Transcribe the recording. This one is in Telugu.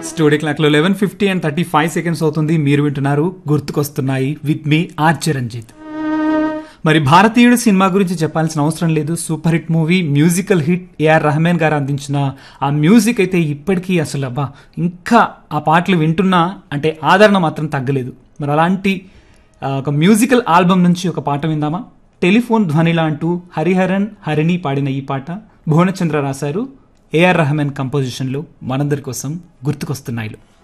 స్టూడియో క్లాక్లో eleven fifty and thirty five seconds అవుతుంది మీరు వింటున్నారు గుర్తుకొస్తున్నాయి విత్ మీ ఆర్ చిరంజిత్ మరి భారతీయుడు సినిమా గురించి చెప్పాల్సిన అవసరం లేదు super hit movie musical hit AR Rahman garu అందించిన ఆ మ్యూజిక్ అయితే ఇప్పటికీ అసలు అబ్బా ఇంకా ఆ పాటలు వింటున్నా అంటే ఆదరణ మాత్రం తగ్గలేదు మరి అలాంటి ఆ, ఒక మ్యూజికల్ ఆల్బమ్ నుంచి ఒక పాట విందామా టెలిఫోన్ ధ్వనిలా అంటూ హరిహరన్ హరిణి పాడిన ఈ పాట భువనచంద్ర రాశారు ఏఆర్ రెహమాన్ కంపోజిషన్లో మనందరి కోసం గుర్తుకొస్తున్నాయిలు